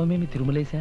ప్రణవమేమి తిరుమలేశా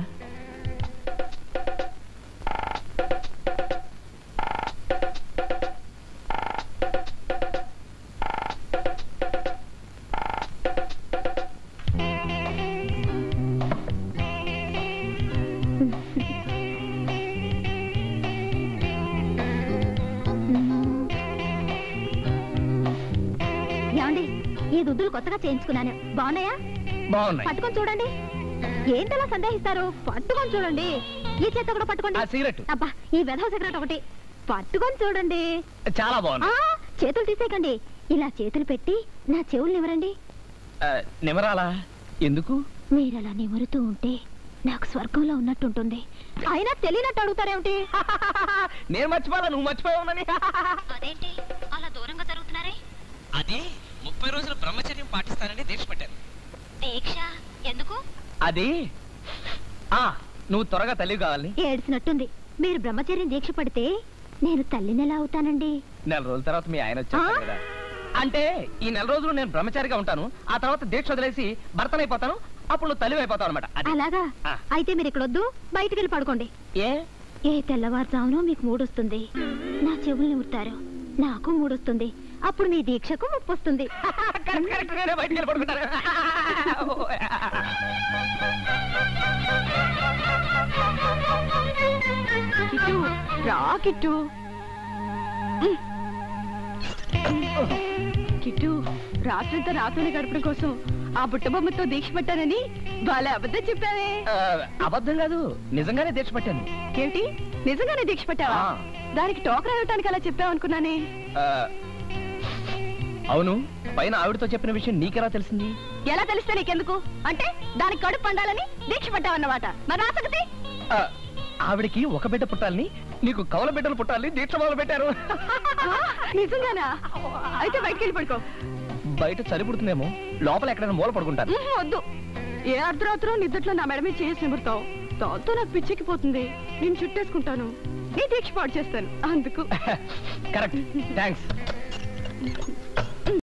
ఏమండి ఈ దుద్దులు కొత్తగా చేయించుకున్నాను బాగున్నాయా బాగున్నాయి పట్టుకొని చూడండి ఏంటలా సందేహిస్తారు పట్టుకొని చూడండి ఈ చేత కూడా పట్టుకోండి ఆ సిగరెట్ అబ్బా ఈ వెధవ సిగరెట్ ఒకటి పట్టుకొని చూడండి చాలా ఆ బాగుంది చేతులు తీసేయకండి ఇలా చేతులు పెట్టి నా చెవులు నివరండి ఆ, నిమరాలా ఎందుకు మీరు అలా నిమురుతూ ఉంటే నాకు స్వర్గంలో ఉన్నట్టుంటుంది అయినా తెలియనట్టు అడుగుతారేమిటి నేను మర్చిపోవాలా నువ్వు మర్చిపోయావునని అదేంటి అలా దూరంగా జరుగుతున్నారే అది ముప్పై రోజులు బ్రహ్మచర్యం పాటిస్తానని దీక్ష పట్టాను దీక్ష ఎందుకు అది ఆ నువ్వు త్వరగా తల్లి కావాలని ఏడ్చినట్టుంది మీరు బ్రహ్మచర్యం దీక్ష పడితే నేను తల్లిని ఎలా అవుతానండి నెల రోజుల తర్వాత మీ ఆయన వచ్చేస్తారు ఆ? కదా అంటే ఈ నెల రోజులు నేను బ్రహ్మచారిగా ఉంటాను ఆ తర్వాత దీక్ష వదిలేసి భర్తనైపోతాను అప్పుడు నువ్వు తల్లి అయిపోతావు అనమాట అలాగా ఆ. అయితే మీరు ఇక్కడ వద్దు బయటికి వెళ్ళి పడుకోండి ఏ ఏ తెల్లవారుజామునో మీకు మూడొస్తుంది నా చెవుల్ని ఉడతారు నాకు మూడొస్తుంది అప్పుడు మీ దీక్షకు ముప్పు వస్తుంది కరెక్ట్ కరెక్ట్ నేనే బయటికి వెళ్ళి పడుకుంటాను కిట్టు రా కిట్టు కిట్టు రాత్రంతా రాత్రిని గడపడం కోసం ఆ బుట్టబొమ్మతో దీక్ష పట్టానని వాళ్ళ అబద్ధం చెప్పావే ఆ, అబద్ధం కాదు నిజంగానే దీక్ష పట్టాను ఏమిటి నిజంగానే దీక్ష పట్టావా ఆ. దానికి టోకరా ఇవ్వటానికి అలా చెప్పావు అనుకున్నానే ఆ, అవును పైన ఆవిడతో చెప్పిన విషయం నీకెలా తెలిసింది ఎలా తెలిస్తే నీకెందుకు అంటే దానికి కడుపు పండాలని దీక్ష పట్టావన్నమాట మరి ఆసక్తి ఆ, ఆవిడకి ఒక బిడ్డ పుట్టాలని నీకు కవల బిడ్డలు పుట్టాలని దీక్ష మొదలు పెట్టారు నిజంగానా అయితే బయటికి వెళ్ళి పడుకో బయట చలి పుడుతుందేమో లోపల ఎక్కడైనా మూల పడుకుంటాను ఉహు, వద్దు ఏ అర్ధరాత్రం నిద్దట్లో నా మెడ మీద చేసి నిమురుతావు దాంతో నాకు పిచ్చెక్కిపోతుంది నేను చుట్టేసుకుంటాను నీ దీక్ష పాడు చేస్తాను అందుకు కరెక్ట్ థ్యాంక్స్